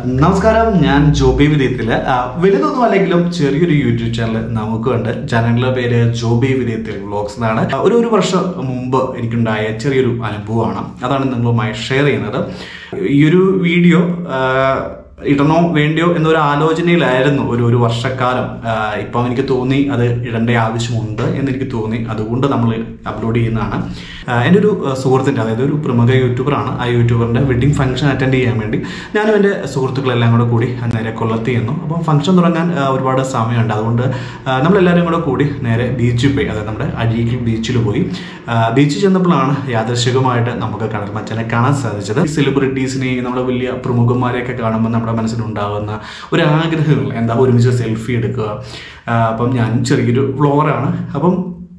നമസ്കാരം ഞാൻ ജോബി വിധേയത്തില് ആ, വലുതൊന്നും അല്ലെങ്കിലും ചെറിയൊരു യൂട്യൂബ് ചാനൽ നമുക്കുണ്ട് ചാനലിന്റെ പേര് ജോബി വിധേയത്തിൽ വ്ളോഗ്സ് എന്നാണ് ആ, ഒരു ഒരു വർഷം മുമ്പ് എനിക്കുണ്ടായ ചെറിയൊരു അനുഭവമാണ് അതാണ് നിങ്ങളുമായി ഷെയർ ചെയ്യുന്നത് ഈ ഒരു വീഡിയോ ആ, ഇടണോ വേണ്ടിയോ എന്നൊരു ആലോചനയിലായിരുന്നു ഒരു ഒരു വർഷക്കാലം ആ, ഇപ്പം എനിക്ക് തോന്നി അത് ഇടേണ്ട ആവശ്യമുണ്ട് എന്ന് എനിക്ക് തോന്നി അതുകൊണ്ട് നമ്മൾ അപ്ലോഡ് ചെയ്യുന്നതാണ് ആ, എൻ്റെ ഒരു ആ, സുഹൃത്തിൻ്റെ അതായത് ഒരു പ്രമുഖ യൂട്യൂബറാണ് ആ യൂട്യൂബറിൻ്റെ വെഡിങ് ഫംഗ്ഷൻ അറ്റൻഡ് ചെയ്യാൻ വേണ്ടി ഞാനും എൻ്റെ സുഹൃത്തുക്കളെല്ലാം കൂടെ കൂടി നേരെ കൊല്ലത്ത് ചെയ്യുന്നു അപ്പം ഫംഗ്ഷൻ തുടങ്ങാൻ ആ, ഒരുപാട് സമയമുണ്ട് അതുകൊണ്ട് ആ, നമ്മളെല്ലാവരും കൂടെ കൂടി നേരെ ബീച്ചിൽ പോയി അതായത് നമ്മുടെ അഴീക്കൽ ബീച്ചിൽ പോയി ആ, ബീച്ചിൽ ചെന്നപ്പോഴാണ് യാദൃശികമായിട്ട് നമുക്ക് കടൽ മച്ചനെ കാണാൻ സാധിച്ചത് ഈ സെലിബ്രിറ്റീസിനെയും നമ്മുടെ വലിയ പ്രമുഖന്മാരെയൊക്കെ കാണുമ്പോൾ നമ്മുടെ മനസ്സിലുണ്ടാകുന്ന ഒരു ആഗ്രഹങ്ങൾ എന്താ ഒരുമിച്ച് സെൽഫി എടുക്കുക ആ, അപ്പം ഞാൻ ചെറിയൊരു വ്ളോഗറാണ് അപ്പം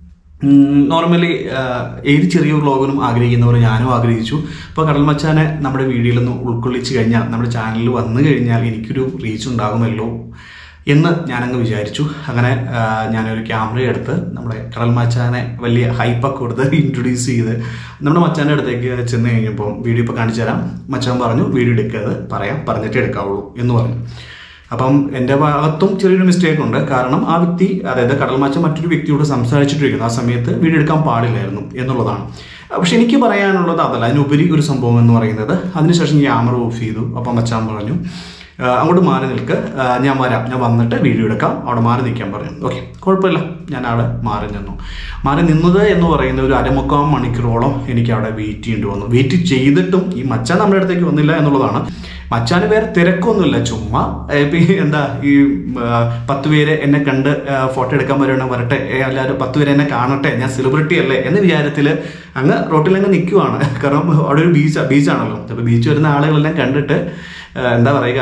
നോർമലി ഏത് ചെറിയ വ്ളോഗിനും ആഗ്രഹിക്കുന്നവർ ഞാനും ആഗ്രഹിച്ചു അപ്പോൾ കടൽ മച്ചാനെ നമ്മുടെ വീഡിയോയിൽ ഒന്ന് ഉൾക്കൊള്ളിച്ച് കഴിഞ്ഞാൽ നമ്മുടെ ചാനലിൽ വന്നു കഴിഞ്ഞാൽ എനിക്കൊരു റീച്ച് ഉണ്ടാകുമല്ലോ എന്ന് ഞാനങ്ങ് വിചാരിച്ചു അങ്ങനെ ആ, ഞാനൊരു ക്യാമറ എടുത്ത് നമ്മുടെ കടൽ മച്ചാനെ വലിയ ഹൈപ്പൊക്കെ കൊടുത്ത് ഇൻട്രൊഡ്യൂസ് ചെയ്ത് നമ്മുടെ മച്ചാൻ്റെ അടുത്തേക്ക് ചെന്ന് കഴിഞ്ഞപ്പോൾ വീഡിയോ ഇപ്പോൾ കാണിച്ചു തരാം മച്ചാൻ പറഞ്ഞു വീഡിയോ എടുക്കരുത് പറയാം പറഞ്ഞിട്ടേ എടുക്കാവുള്ളൂ എന്ന് പറഞ്ഞു അപ്പം എൻ്റെ ഭാഗത്തും ചെറിയൊരു മിസ്റ്റേക്ക് ഉണ്ട് കാരണം ആ വ്യക്തി അതായത് കടൽ മാച്ച മറ്റൊരു വ്യക്തിയോട് സംസാരിച്ചിട്ടിരിക്കുന്നു ആ സമയത്ത് വീഡിയോ എടുക്കാൻ പാടില്ലായിരുന്നു എന്നുള്ളതാണ് പക്ഷെ എനിക്ക് പറയാനുള്ളത് അതല്ല അതിനുപരി ഒരു സംഭവം എന്ന് പറയുന്നത് അതിനുശേഷം ക്യാമറ ഓഫ് ചെയ്തു അപ്പം മച്ചാൻ പറഞ്ഞു "ആ, അങ്ങോട്ട് മാറി നിൽക്ക് ആ, ഞാൻ വരാം ഞാൻ വന്നിട്ട് വീഡിയോ എടുക്കാം അവിടെ മാറി നിൽക്കാൻ പറഞ്ഞു ഓക്കെ കുഴപ്പമില്ല ഞാൻ അവിടെ മാറി നിന്നു മാറി നിന്നത് എന്ന് പറയുന്ന ഒരു അരമുക്കാൽ മണിക്കൂറോളം എനിക്ക് അവിടെ വെയിറ്റ് ചെയ്യേണ്ടി വന്നു വെയിറ്റ് ചെയ്തിട്ടും ഈ മച്ചാൻ നമ്മുടെ അടുത്തേക്ക് വന്നില്ല എന്നുള്ളതാണ് മച്ചാന് വേറെ തിരക്കൊന്നുമില്ല ചുമ്മാ ഏ, ഇപ്പൊ ഈ എന്താ ഈ ആ, പത്ത് പേര് എന്നെ കണ്ട് ഫോട്ടോ എടുക്കാൻ വരണം വരട്ടെ ഏ, എല്ലാവരും പത്ത് പേര് എന്നെ കാണട്ടെ ഞാൻ സെലിബ്രിറ്റി അല്ലേ എന്ന വിചാരത്തിൽ അങ്ങ് റോട്ടിൽ അങ്ങ് നിൽക്കുവാണ് കാരണം അവിടെ ഒരു ബീച്ച് ബീച്ചാണല്ലോ അപ്പോൾ ബീച്ച് വരുന്ന ആളുകളെല്ലാം കണ്ടിട്ട് ആ, എന്താ പറയുക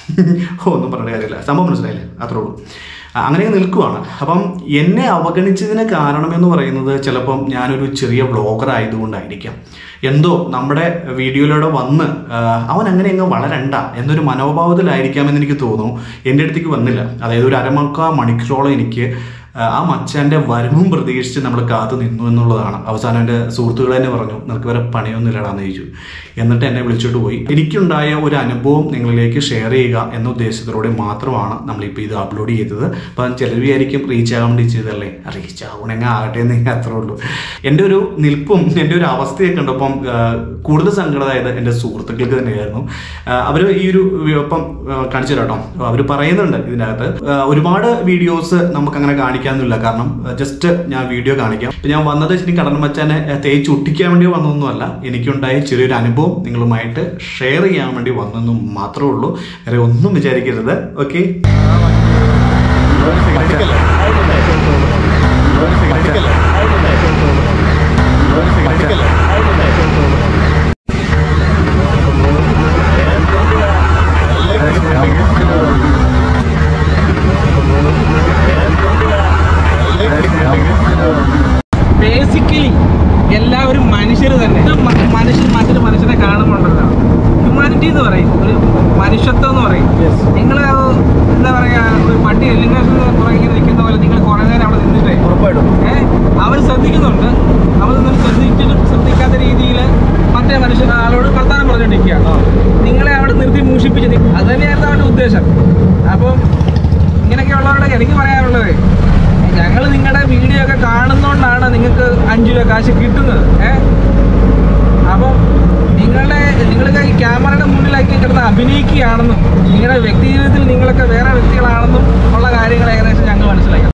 ഓ ഒന്നും പറഞ്ഞ കാര്യമില്ല സംഭവം മനസ്സിലായില്ലേ അത്രേ ഉള്ളൂ ആ, അങ്ങനെ നിൽക്കുവാണ് അപ്പം എന്നെ അവഗണിച്ചതിന് കാരണം എന്ന് പറയുന്നത് ചിലപ്പം ഞാനൊരു ചെറിയ വ്ളോഗർ ആയതുകൊണ്ടായിരിക്കാം എന്തോ നമ്മുടെ വീഡിയോയിലൂടെ വന്ന് ആ, അവൻ അങ്ങനെ അങ്ങ് വളരണ്ട എന്നൊരു മനോഭാവത്തിലായിരിക്കാമെന്ന് എനിക്ക് തോന്നുന്നു എൻ്റെ അടുത്തേക്ക് വന്നില്ല അതായത് ഒരു അരമക്കാ മണിക്കൂറോളം എനിക്ക് ആ, ആ മച്ചാൻ്റെ വരവും പ്രതീക്ഷിച്ച് നമ്മൾ കാത്തു നിന്നു എന്നുള്ളതാണ് അവസാനം എൻ്റെ സുഹൃത്തുക്കൾ തന്നെ പറഞ്ഞു നിനക്ക് വരെ പണിയൊന്നും ഇല്ലടാന്ന് ചോദിച്ചു എന്നിട്ട് എന്നെ വിളിച്ചോട്ട് പോയി എനിക്കുണ്ടായ ഒരു അനുഭവം നിങ്ങളിലേക്ക് ഷെയർ ചെയ്യുക എന്ന ഉദ്ദേശത്തിലൂടെ മാത്രമാണ് നമ്മളിപ്പോൾ ഇത് അപ്ലോഡ് ചെയ്തത് അപ്പം ചിലർ വിചാരിക്കും റീച്ച് ആകാൻ വേണ്ടി ചെയ്തല്ലേ റീച്ച് ആവണമെങ്കിൽ ആകട്ടെ എന്ന് അത്രേ ഉള്ളൂ എൻ്റെ ഒരു നിൽപ്പും എൻ്റെ ഒരു അവസ്ഥയൊക്കെ കണ്ടപ്പം ആ, കൂടുതൽ സങ്കടമായത് എൻ്റെ സുഹൃത്തുക്കൾക്ക് തന്നെയായിരുന്നു അവർ ഈ ഒരു ഇപ്പം കാണിച്ചു തരാം കേട്ടോ അവർ പറയുന്നുണ്ട് ഇതിനകത്ത് ആ, ഒരുപാട് വീഡിയോസ് നമുക്ക് അങ്ങനെ കാണിക്കാനൊന്നുമില്ല കാരണം ജസ്റ്റ് ഞാൻ വീഡിയോ കാണിക്കാം ഇപ്പൊ ഞാൻ വന്നത് ശരി കടൽ മച്ചാനെ ആ, തേച്ച് ഒട്ടിക്കാൻ വേണ്ടി വന്നതൊന്നുമല്ല എനിക്കുണ്ടായ ചെറിയൊരു അനുഭവം നിങ്ങളുമായിട്ട് ഷെയർ ചെയ്യാൻ വേണ്ടി വന്നെന്നും മാത്രമേ ഉള്ളൂ വേറെ ഒന്നും വിചാരിക്കരുത് ഓക്കെ ബേസിക്കലി എല്ലാവരും മനുഷ്യർ തന്നെ ഇത് മ- മനുഷ്യൻ മറ്റൊരു മനുഷ്യനെ കാണുമ്പോണ്ടല്ലോ ഹ്യൂമാനിറ്റി എന്ന് പറയും ഒരു മനുഷ്യത്വം എന്ന് പറയും നിങ്ങൾ എന്താ പറയാ ഒരു പട്ടി എലിമിനേഷൻ ഇങ്ങനെ നിൽക്കുന്ന പോലെ നിങ്ങൾ കുറെ നേരം അവിടെ നിന്നിട്ടേ ഏഹ് അവർ ശ്രദ്ധിക്കുന്നുണ്ട് അവർ നിന്ന് ശ്രദ്ധിച്ചിട്ടും ശ്രദ്ധിക്കാത്ത രീതിയിൽ മറ്റേ മനുഷ്യൻ ആളോട് വർത്താനം പറഞ്ഞുകൊണ്ടിരിക്കുകയാണ് നിങ്ങളെ അവിടെ നിർത്തി മൂഷിപ്പിച്ച് നി- അത് തന്നെയായിരുന്നു അവരുടെ ഉദ്ദേശം അപ്പം ഇങ്ങനെയൊക്കെയുള്ളവരുടെ എനിക്ക് പറയാനുള്ളത് ഞങ്ങൾ നിങ്ങളുടെ വീഡിയോ ഒക്കെ കാണുന്നോണ്ടാണ് നിങ്ങൾക്ക് അഞ്ചു രൂപ കാശ് കിട്ടുന്നത് ഏ അപ്പം നിങ്ങളുടെ നിങ്ങളൊക്കെ ഈ ക്യാമറയുടെ മുന്നിലാക്കി കിടന്ന് അഭിനയിക്കുകയാണെന്നും നിങ്ങളുടെ വ്യക്തി ജീവിതത്തിൽ നിങ്ങളൊക്കെ വേറെ